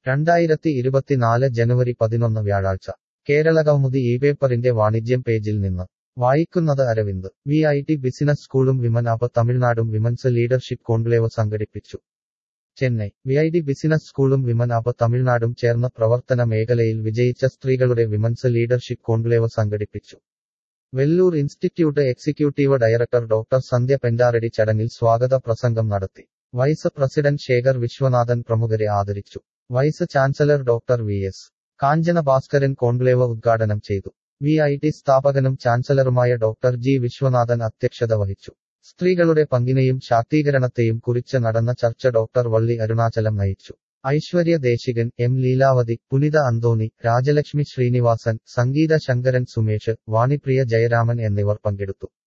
രണ്ടായിരത്തി ഇരുപത്തിനാല് ജനുവരി പതിനൊന്ന് വ്യാഴാഴ്ച കേരളകൗമുദി ഈ പേപ്പറിന്റെ വാണിജ്യം പേജിൽ നിന്ന് വായിക്കുന്നത് Aravind V I T business സ്കൂളും വിമൻ അപ്പ് തമിഴ്നാടും വിമൻസ് ലീഡർഷിപ്പ് കോൺക്ലേവ് സംഘടിപ്പിച്ചു Chennai V I T business സ്കൂളും വിമൻ അപ്പ് തമിഴ്നാടും ചേർന്ന് പ്രവർത്തന മേഖലയിൽ വിജയിച്ച സ്ത്രീകളുടെ വിമൻസ് ലീഡർഷിപ്പ് കോൺക്ലേവ് സംഘടിപ്പിച്ചു Vellore institute executive director doctor Sandhya Pentareddy ചടങ്ങിൽ സ്വാഗത പ്രസംഗം നടത്തി വൈസ് പ്രസിഡന്റ് ശേഖർ വിശ്വനാഥൻ പ്രമുഖരെ ആദരിച്ചു vice chancellor doctor V S Kanchana Bhaskaran conclave ഉദ്ഘാടനം ചെയ്തു വി ഐ ടി സ്ഥാപകനും ചാൻസലറുമായ ഡോക്ടർ ജി വിശ്വനാഥൻ അധ്യക്ഷത വഹിച്ചു സ്ത്രീകളുടെ പങ്കിനെയും ശാക്തീകരണത്തെയും കുറിച്ച് നടന്ന ചർച്ച ഡോക്ടർ വള്ളി അരുണാചലം നയിച്ചു ഐശ്വര്യ ദേശികൻ എം ലീലാവതി പുനിത അന്തോണി രാജലക്ഷ്മി ശ്രീനിവാസൻ സംഗീത ശങ്കരൻ സുമേഷ് വാണിപ്രിയ ജയരാമൻ എന്നിവർ പങ്കെടുത്തു